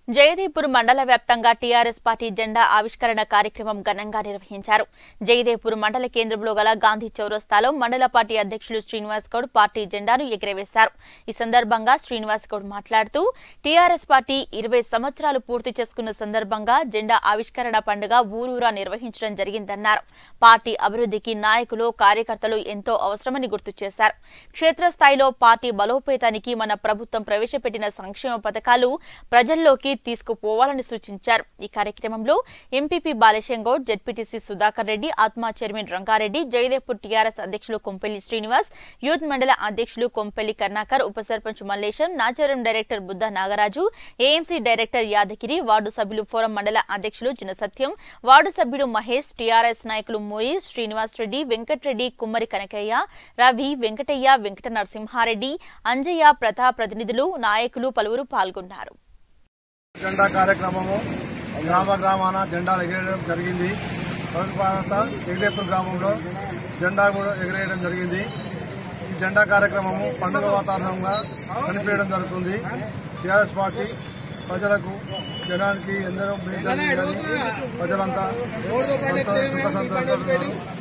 జయదేపూర్ మండల వ్యాప్తంగా TRS party జెండా ఆవిష్కరణ కార్యక్రమం ఘనంగా నిర్వహించారు జయదేపూర్ మండల కేంద్రంలో గల గాంధీ చౌరస్తాలో మండల పార్టీ అధ్యక్షులు శ్రీనివాస్ గౌడ్ పార్టీ జెండాను ఎగురవేశారు ఈ సందర్భంగా శ్రీనివాస్ గౌడ్ మాట్లాడుతూ టీఆర్ఎస్ పార్టీ ఇరవై సంవత్సరాలు పూర్తి చేసుకున్న సందర్భంగా జెండా ఆవిష్కరణ పండుగ ఊరూరా నిర్వహించడం జరిగిందన్నారు పార్టీ అభివృద్ధికి నాయకులు కార్యకర్తలు ఎంతో అవసరమని గుర్తు చేశారు క్షేత్రస్థాయిలో పార్టీ బలోపేతానికి మన ప్రభుత్వం ప్రవేశపెట్టిన సంక్షేమ పథకాలు ప్రజల్లోకి తీసుకుపోవాలని సూచించారు ఈ కార్యక్రమంలో MPP Balesham Goud ZPTC Sudhakar Reddy Atma chairman Rangareddy Jayadepur TRS అధ్యక్షులు కొంపెల్లి శ్రీనివాస్ యూత్ మండల అధ్యక్షులు కొంపెల్లి కర్ణాకర్ ఉప sarpanch Mallesham Nacharam director Buddha Nagaraju AMC director Yadagiri ward సభ్యులు ఫోరం మండల అధ్యక్షులు జిన సత్యం వార్డు సభ్యుడు మహేష్ టీఆర్ఎస్ నాయకులు మోయి శ్రీనివాస్ రెడ్డి వెంకట్రెడ్డి కుమ్మరి కనకయ్య రవి వెంకటయ్య వెంకట నరసింహారెడ్డి అంజయ్య ప్రతాప్ ప్రతినిధులు నాయకులు పలువురు పాల్గొన్నారు జెండా కార్యక్రమము గ్రామ గ్రామాన జెండాలు ఎగిరేయడం జరిగింది తదుపరి జగదేపూర్ గ్రామంలో జెండా కూడా ఎగిరేయడం జరిగింది ఈ జెండా కార్యక్రమము పండుగ వాతావరణంగా కనిపించడం జరుగుతుంది టీఆర్ఎస్ పార్టీ ప్రజలకు జనానికి ఎందరో మేలు జరిగిందని ప్రజలంతా సంతో- సుఖ సంతోషాలు